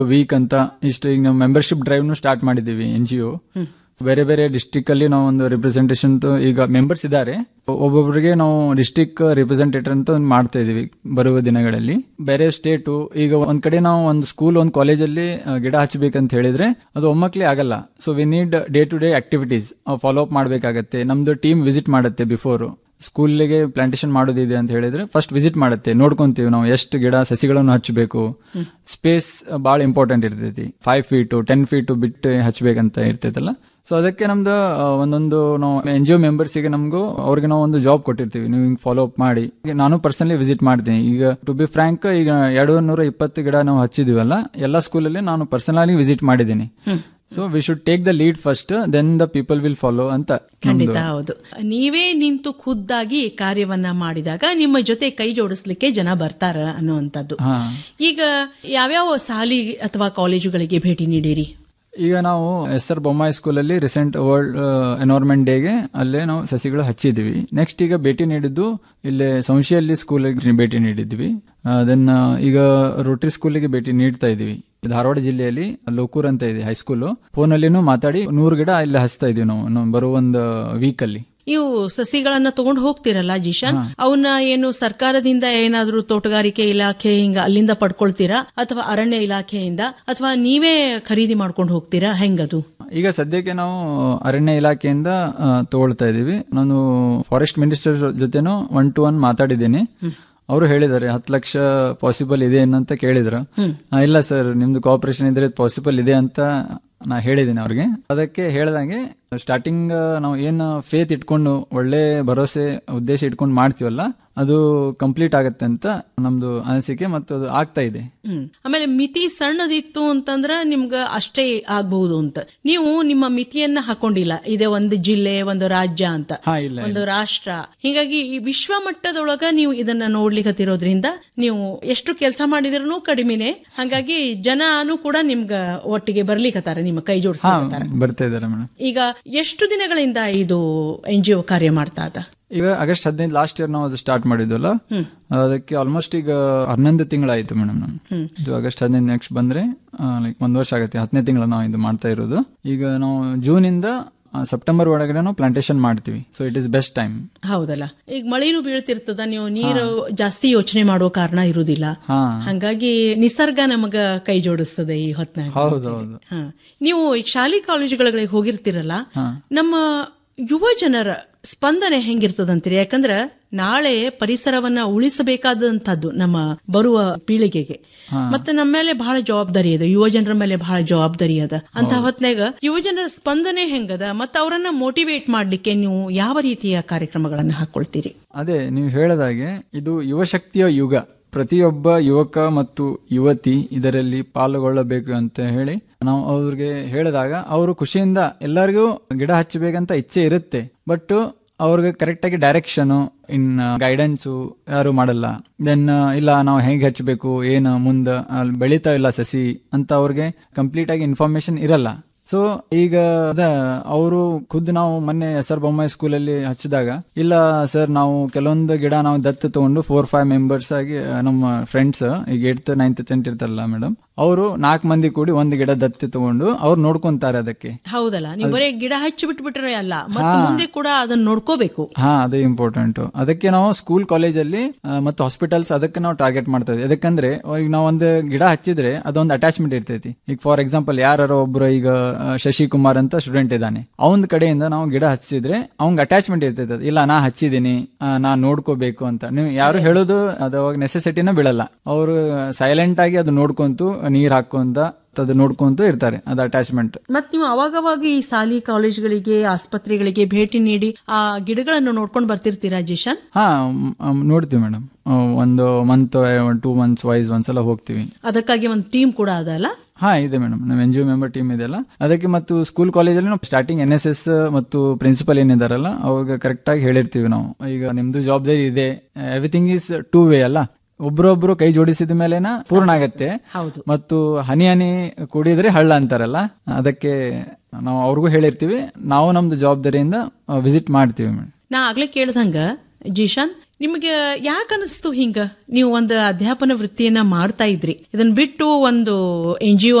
Weak ಅಂತ ಇಷ್ಟು ಈಗ ನಾವು ಮೆಂಬರ್ಶಿಪ್ ಡ್ರೈವ್ ನು ಸ್ಟಾರ್ಟ್ ಮಾಡಿದ್ದೀವಿ ಎನ್ ಜಿ ಒ ಬೇರೆ ಬೇರೆ ಡಿಸ್ಟಿಕ್ ಅಲ್ಲಿ ನಾವು ಒಂದು ರಿಪ್ರೆಸೆಂಟೇಷನ್ ಈಗ ಮೆಂಬರ್ಸ್ ಇದ್ದಾರೆ ಒಬ್ಬೊಬ್ಬರಿಗೆ ನಾವು ಡಿಸ್ಟಿಕ್ ರಿಪ್ರೆಸೆಂಟೇಟಿವ್ ಅಂತ ಒಂದು ಮಾಡ್ತಾ ಇದೀವಿ ಬರುವ ದಿನಗಳಲ್ಲಿ ಬೇರೆ ಸ್ಟೇಟು ಈಗ ಒಂದ್ ಕಡೆ ನಾವು ಒಂದು ಸ್ಕೂಲ್ ಒಂದು ಕಾಲೇಜಲ್ಲಿ ಗಿಡ ಹಚ್ಚಬೇಕಂತ ಹೇಳಿದ್ರೆ ಅದು ಒಮ್ಮಕ್ಲೆ ಆಗಲ್ಲ so we need day to day activities follow up ಮಾಡಬೇಕಾಗತ್ತೆ ನಮ್ದು ಟೀಮ್ ವಿಸಿಟ್ ಮಾಡುತ್ತೆ ಬಿಫೋರ್ ಸ್ಕೂಲ್ಗೆ ಪ್ಲಾಂಟೇಶನ್ ಮಾಡೋದಿದೆ ಅಂತ ಹೇಳಿದ್ರೆ ಫಸ್ಟ್ ವಿಸಿಟ್ ಮಾಡುತ್ತೆ ನೋಡ್ಕೊಂತೀವಿ ನಾವು ಎಷ್ಟು ಗಿಡ ಸಸಿಗಳನ್ನು ಹಚ್ಚಬೇಕು ಸ್ಪೇಸ್ ಬಹಳ ಇಂಪಾರ್ಟೆಂಟ್ ಇರ್ತೈತಿ ಫೈವ್ ಫೀಟು ಟೆನ್ ಫೀಟು ಬಿಟ್ಟು ಹಚ್ಬೇಕಂತ ಇರ್ತೈತಲ್ಲ ಸೊ ಅದಕ್ಕೆ ನಮ್ದು ಆ, ಒಂದೊಂದು ನಾವು ಎನ್ ಜಿ ಒ ಮೆಂಬರ್ಸಿಗೆ ನಮಗೂ ಅವ್ರಿಗೆ ನಾವು ಒಂದು ಜಾಬ್ ಕೊಟ್ಟಿರ್ತೀವಿ ನೀವು ಹಿಂಗೆ ಫಾಲೋ ಅಪ್ ಮಾಡಿ ಈಗ ನಾನು ಪರ್ಸನಲಿ ವಿಸಿಟ್ ಮಾಡ್ತೀನಿ ಈಗ ಟು ಬಿ ಫ್ರಾಂಕ್ ಈಗ ಎರಡು ನೂರ ಇಪ್ಪತ್ತು ಗಿಡ ನಾವು ಹಚ್ಚಿದೀವಲ್ಲ ಎಲ್ಲ ಸ್ಕೂಲಲ್ಲಿ ನಾನು ಪರ್ಸನಲಿ ವಿಸಿಟ್ ಮಾಡಿದ್ದೀನಿ so we should take the lead first then the people will follow ಅಂತ ಖಂಡಿತ ಹೌದು ನೀವೇ ನಿಂತು ಖುದ್ದಾಗಿ ಕಾರ್ಯವನ್ನ ಮಾಡಿದಾಗ ನಿಮ್ಮ ಜೊತೆ ಕೈ ಜೋಡಿಸ್ಲಿಕ್ಕೆ ಜನ ಬರ್ತಾರ ಅನ್ನುವಂಥದ್ದು ಹಾ ಈಗ ಯಾವ್ಯಾವ ಶಾಲಿ ಅಥವಾ ಕಾಲೇಜುಗಳಿಗೆ ಭೇಟಿ ನೀಡಿರಿ ಈಗ ನಾವು ಎಸ್ ಆರ್ ಬೊಮ್ಮಾಯಿ ಸ್ಕೂಲಲ್ಲಿ ರೀಸೆಂಟ್ ವರ್ಲ್ಡ್ ಎನ್ವೈರ್ಮೆಂಟ್ ಡೇಗೆ ಅಲ್ಲೇ ನಾವು ಸಸಿಗಳು ಹಚ್ಚಿದ್ವಿ ನೆಕ್ಸ್ಟ್ ಈಗ ಭೇಟಿ ನೀಡಿದ್ದು ಇಲ್ಲೇ ಸಂಶಿಯಲ್ಲಿ ಸ್ಕೂಲಿಗೆ ಭೇಟಿ ನೀಡಿದ್ವಿ ದೆನ್ ಈಗ ರೋಟರಿ ಸ್ಕೂಲಿಗೆ ಭೇಟಿ ನೀಡ್ತಾ ಇದೀವಿ ಧಾರವಾಡ ಜಿಲ್ಲೆಯಲ್ಲಿ ಲೋಕೂರ್ ಅಂತ ಇದೆ ಹೈಸ್ಕೂಲ್ ಫೋನಲ್ಲಿನೂ ಮಾತಾಡಿ ನೂರು ಗಿಡ ಇಲ್ಲಿ ಹಚ್ತಾ ಇದೀವಿ ನಾವು ನಾವು ಬರುವ ಒಂದು ವೀಕ್ ಅಲ್ಲಿ ಇವು ಸಸಿಗಳನ್ನ ತಗೊಂಡು ಹೋಗ್ತಿರಲ್ಲ ಜಿಶಾನ್ ಅವನ್ನ ಏನು ಸರ್ಕಾರದಿಂದ ಏನಾದ್ರೂ ತೋಟಗಾರಿಕೆ ಇಲಾಖೆ ಹಿಂಗ ಅಲ್ಲಿಂದ ಪಡ್ಕೊಳ್ತೀರಾ ಅಥವಾ ಅರಣ್ಯ ಇಲಾಖೆಯಿಂದ ಅಥವಾ ನೀವೇ ಖರೀದಿ ಮಾಡ್ಕೊಂಡು ಹೋಗ್ತೀರಾ ಹೆಂಗದು ಈಗ ಸದ್ಯಕ್ಕೆ ನಾವು ಅರಣ್ಯ ಇಲಾಖೆಯಿಂದ ಆ, ತಗೊಳ್ತಾ ಇದೀವಿ ನಾನು ಫಾರೆಸ್ಟ್ ಮಿನಿಸ್ಟರ್ ಜೊತೆನೂ ಒನ್ ಟು ಒನ್ ಮಾತಾಡಿದ್ದೀನಿ ಅವರು ಹೇಳಿದ್ದಾರೆ ಹತ್ತು ಲಕ್ಷ ಪಾಸಿಬಲ್ ಇದೆ ಅಂತ ಕೇಳಿದ್ರು ಆ, ಇಲ್ಲ ಸರ್ ನಿಮ್ದು ಕೋಆಪರೇಷನ್ ಇದ್ರೆ ಪಾಸಿಬಲ್ ಇದೆ ಅಂತ ನಾ ಹೇಳಿದ್ದೀನಿ ಅವ್ರಿಗೆ ಅದಕ್ಕೆ ಹೇಳ್ದಂಗೆ ಸ್ಟಾರ್ಟಿಂಗ್ ನಾವು ಏನು ಫೇತ್ ಇಟ್ಕೊಂಡು ಒಳ್ಳೆ ಭರವಸೆ ಉದ್ದೇಶ ಇಟ್ಕೊಂಡು ಮಾಡ್ತೀವಲ್ಲ ಅದು ಕಂಪ್ಲೀಟ್ ಆಗತ್ತೆ ಅಂತ ನಮ್ದು ಅನಿಸಿಕೆ ಮತ್ತು ಅದು ಆಗ್ತಾ ಇದೆ ಹ್ಮ್ ಆಮೇಲೆ ಮಿತಿ ಸಣ್ಣದಿತ್ತು ಅಂತಂದ್ರ ನಿಮ್ಗ ಅಷ್ಟೇ ಆಗ್ಬಹುದು ಅಂತ ನೀವು ನಿಮ್ಮ ಮಿತಿಯನ್ನ ಹಾಕೊಂಡಿಲ್ಲ ಇದೇ ಒಂದು ಜಿಲ್ಲೆ ಒಂದು ರಾಜ್ಯ ಅಂತ ಹಾ ಇಲ್ಲ ಒಂದು ರಾಷ್ಟ್ರ ಹೀಗಾಗಿ ಈ ವಿಶ್ವ ಮಟ್ಟದೊಳಗ ನೀವು ಇದನ್ನ ನೋಡ್ಲಿಕತ್ತಿರೋದ್ರಿಂದ ನೀವು ಎಷ್ಟು ಕೆಲಸ ಮಾಡಿದ್ರು ಕಡಿಮೆನೆ ಹಾಗಾಗಿ ಜನನು ಕೂಡ ನಿಮ್ಗ ಒಟ್ಟಿಗೆ ಬರ್ಲಿಕತ್ತಾರ ನಿಮ್ಮ ಕೈ ಹಾ ಜೋಡಿಸ್ಲಿಕತ್ತಾರ ಬರ್ತಾ ಇದ್ದಾರೆ ಮೇಡಮ್ ಈಗ ಎಷ್ಟು ದಿನಗಳಿಂದ ಇದು ಎನ್ ಜಿ ಒ ಕಾರ್ಯ ಮಾಡ್ತಾ ಅದ ಈಗ ಆಗಸ್ಟ್ ಹದಿನೈದು ಲಾಸ್ಟ್ ಇಯರ್ ನಾವು ಅದು ಸ್ಟಾರ್ಟ್ ಮಾಡಿದ್ವಲ್ಲ ಅದಕ್ಕೆ ಆಲ್ಮೋಸ್ಟ್ ಈಗ ಹನ್ನೊಂದು ತಿಂಗಳಾಯ್ತು ಮೇಡಮ್ ನಾನು ಇದು ಆಗಸ್ಟ್ ಹದಿನೈದು ನೆಕ್ಸ್ಟ್ ಬಂದ್ರೆ ಲೈಕ್ ಒಂದ್ ವರ್ಷ ಆಗುತ್ತೆ ಹತ್ತನೇ ತಿಂಗಳ ನಾವು ಇದು ಮಾಡ್ತಾ ಇರೋದು ಈಗ ನಾವು ಜೂನ್ ಇಂದ ಸೆಪ್ಟೆಂಬರ್ ಒಳಗಡೆ ನಾವು ಪ್ಲಾಂಟೇಶನ್ ಮಾಡ್ತೀವಿ so it is best time ಹೌದಲ್ಲ ಈಗ ಮಳೆನೂ ಬೀಳ್ತಿರ್ತದ ನೀವು ನೀರು ಜಾಸ್ತಿ ಯೋಚನೆ ಮಾಡೋ ಕಾರಣ ಇರುವುದಿಲ್ಲ ಹಾ ಹಂಗಾಗಿ ನಿಸರ್ಗ ನಮಗ ಕೈ ಜೋಡಿಸ್ತದೆ ಈ ಹೊತ್ನಾಗ ಹೌದೌದು ಹಾ. ನೀವು ಈಗ ಶಾಲೆ ಕಾಲೇಜುಗಳಿಗೆ ಹೋಗಿರ್ತೀರಲ್ಲ ನಮ್ಮ ಯುವ ಜನರ ಸ್ಪಂದನೆ ಹೆಂಗಿರ್ತದಂತೀರಿ ಯಾಕಂದ್ರ ನಾಳೆ ಪರಿಸರವನ್ನ ಉಳಿಸಬೇಕಾದಂತದ್ದು ನಮ್ಮ ಬರುವ ಪೀಳಿಗೆಗೆ ಮತ್ತೆ ನಮ್ಮ ಮೇಲೆ ಬಹಳ ಜವಾಬ್ದಾರಿ ಇದೆ ಯುವ ಜನರ ಮೇಲೆ ಬಹಳ ಜವಾಬ್ದಾರಿ ಅದ ಅಂತ ಹೊತ್ನಾಗ ಯುವ ಜನರ ಸ್ಪಂದನೆ ಹೆಂಗದ ಮತ್ತೆ ಅವರನ್ನ ಮೋಟಿವೇಟ್ ಮಾಡ್ಲಿಕ್ಕೆ ನೀವು ಯಾವ ರೀತಿಯ ಕಾರ್ಯಕ್ರಮಗಳನ್ನ ಹಾಕೊಳ್ತೀರಿ ಅದೇ ನೀವು ಹೇಳದಾಗೆ ಇದು ಯುವಶಕ್ತಿಯ ಯುಗ ಪ್ರತಿಯೊಬ್ಬ ಯುವಕ ಮತ್ತು ಯುವತಿ ಇದರಲ್ಲಿ ಪಾಲ್ಗೊಳ್ಳಬೇಕು ಅಂತ ಹೇಳಿ ನಾವು ಅವ್ರಿಗೆ ಹೇಳಿದಾಗ ಅವರು ಖುಷಿಯಿಂದ ಎಲ್ಲರಿಗೂ ಗಿಡ ಹಚ್ಚಬೇಕಂತ ಇಚ್ಛೆ ಇರುತ್ತೆ ಬಟ್ ಅವ್ರಿಗೆ ಕರೆಕ್ಟ್ ಆಗಿ ಡೈರೆಕ್ಷನ್ ಇನ್ ಗೈಡೆನ್ಸು ಯಾರು ಮಾಡಲ್ಲ ದೆನ್ ಇಲ್ಲ ನಾವು ಹೇಗೆ ಹಚ್ಚಬೇಕು ಏನು ಮುಂದೆ ಅಲ್ಲಿ ಬೆಳೀತಾ ಇಲ್ಲ ಸಸಿ ಅಂತ ಅವ್ರಿಗೆ ಕಂಪ್ಲೀಟ್ ಆಗಿ ಇನ್ಫಾರ್ಮೇಶನ್ ಇರಲ್ಲ ಸೊ ಈಗ ಅದ ಅವರು ಖುದ್ದು ನಾವು ಮೊನ್ನೆ ಎಸ್ ಆರ್ ಬೊಮ್ಮಾಯಿ ಸ್ಕೂಲಲ್ಲಿ ಹಚ್ಚಿದಾಗ ಇಲ್ಲ ಸರ್ ನಾವು ಕೆಲವೊಂದು ಗಿಡ ನಾವು ದತ್ತು ತಗೊಂಡು ಫೋರ್ ಫೈವ್ ಮೆಂಬರ್ಸ್ ಆಗಿ ಆ, ನಮ್ಮ ಫ್ರೆಂಡ್ಸ್ ಈಗ ಏಟ್ತ್ ನೈನ್ತ್ ಟೆಂತ್ ಇರ್ತಾರಲ್ಲ ಮೇಡಮ್ ಅವರು ನಾಲ್ಕು ಮಂದಿ ಕೂಡಿ ಒಂದು ಗಿಡ ದತ್ತು ತಗೊಂಡು ಅವ್ರು ನೋಡ್ಕೊಂತಾರೆ ಅದಕ್ಕೆ ಹೌದಲ್ಲ ನೀವು ಬರೀ ಗಿಡ ಹಚ್ಚಿ ಬಿಟ್ಬಿಟ್ರೆ ಅಲ್ಲ ಮತ್ತೆ ಮುಂದೆ ಕೂಡ ಅದನ್ನ ನೋಡ್ಕೋಬೇಕು ಹಾ ಅದು ಇಂಪಾರ್ಟೆಂಟ್ ಅದಕ್ಕೆ ನಾವು ಸ್ಕೂಲ್ ಕಾಲೇಜಲ್ಲಿ ಆ, ಮತ್ತು ಹಾಸ್ಪಿಟಲ್ಸ್ ಅದಕ್ಕೆ ನಾವು ಟಾರ್ಗೆಟ್ ಮಾಡ್ತಾ ಇದ್ದೀವಿ ಯಾಕಂದ್ರೆ ಈಗ ನಾವು ಒಂದು ಗಿಡ ಹಚ್ಚಿದ್ರೆ ಅದೊಂದು ಅಟ್ಯಾಚ್ಮೆಂಟ್ ಇರ್ತೈತಿ ಈಗ ಫಾರ್ ಎಕ್ಸಾಂಪಲ್ ಯಾರು ಒಬ್ರು ಈಗ ಆ, ಶಶಿ ಕುಮಾರ್ ಅಂತ ಸ್ಟೂಡೆಂಟ್ ಇದ್ದಾನೆ ಅವನ ಕಡೆಯಿಂದ ನಾವು ಗಿಡ ಹಚ್ಚಿದ್ರೆ ಅವ್ನ್ಗೆ ಅಟ್ಯಾಚ್ಮೆಂಟ್ ಇರ್ತೈತೆ ಅದು. ಇಲ್ಲ ನಾ ಹಚ್ಚಿದೀನಿ ಆ, ನಾ ನೋಡ್ಕೋಬೇಕು ಅಂತ ನೀವು ಯಾರು ಹೇಳೋದು ಅದು ಅವಾಗ ನೆಸೆಸಿಟಿನ ಬೀಳಲ್ಲ ಅವರು ಸೈಲೆಂಟ್ ಆಗಿ ಅದು ನೋಡ್ಕೊಂತು ನೀರ್ ಹಾಕೊಂತ ಅದು ನೋಡ್ಕೊಂತ ಇರ್ತಾರೆ ಅದು ಅಟ್ಯಾಚ್ಮೆಂಟ್ ಮತ್ ನೀವು ಅವಾಗವಾಗ ಈ ಶಾಲಿ ಕಾಲೇಜ್ಗಳಿಗೆ ಆಸ್ಪತ್ರೆಗಳಿಗೆ ಭೇಟಿ ನೀಡಿ ಆ ಗಿಡಗಳನ್ನು ನೋಡ್ಕೊಂಡು ಬರ್ತಿರ್ತೀರಾ ಜಿಶಾನ್ ಹಾ ಮ್, ಮ್, ನೋಡ್ತೀವಿ ಮೇಡಮ್ ಒಂದು ಮಂತ್ ಟೂ ಮಂತ್ಸ್ ವೈಸ್ ಒಂದ್ಸಲ ಹೋಗ್ತೀವಿ ಅದಕ್ಕಾಗಿ ಒಂದು ಟೀಮ್ ಕೂಡ ಅದಲ್ಲ ಹಾ ಇದೆ ಮೇಡಮ್ ನಮ್ಮ N G O member team ಇದೆಲ್ಲ ಅದಕ್ಕೆ ಮತ್ತು ಸ್ಕೂಲ್ ಕಾಲೇಜಲ್ಲಿ ನಾವು ಸ್ಟಾರ್ಟಿಂಗ್ ಎನ್ ಎಸ್ ಎಸ್ ಮತ್ತು ಪ್ರಿನ್ಸಿಪಲ್ ಏನಿದಾರಲ್ಲ ಅವಾಗ ಕರೆಕ್ಟ್ ಆಗಿ ಹೇಳಿರ್ತೀವಿ ನಾವು ಈಗ ನಿಮ್ದು ಜವಾಬ್ದಾರಿ ಇದೆ ಎವ್ರಿಥಿಂಗ್ ಈಸ್ ಟೂ ವೇ ಅಲ್ಲ ಒಬ್ರೊಬ್ರು ಕೈ ಜೋಡಿಸಿದ ಮೇಲೆನ ಪೂರ್ಣ ಆಗತ್ತೆ ಹೌದು ಮತ್ತು ಹನಿ ಹನಿ ಕುಡಿದ್ರೆ ಹಳ್ಳ ಅಂತಾರಲ್ಲ ಅದಕ್ಕೆ ನಾವು ಅವ್ರಿಗೂ ಹೇಳಿರ್ತೀವಿ ನಾವು ನಮ್ದು ಜವಾಬ್ದಾರಿಯಿಂದ ವಿಸಿಟ್ ಮಾಡ್ತೀವಿ ಮೇಡಮ್ ನಾ ಆಗ್ಲೇ ಕೇಳ್ದಂಗ ಜಿಶಾನ್ ನಿಮಗೆ ಯಾಕೆ ಅನಿಸ್ತು ಹಿಂಗ ನೀವು ಒಂದು ಅಧ್ಯಾಪನ ವೃತ್ತಿಯನ್ನ ಮಾಡ್ತಾ ಇದ್ರಿ ಇದನ್ನ ಬಿಟ್ಟು ಒಂದು ಎನ್ ಜಿ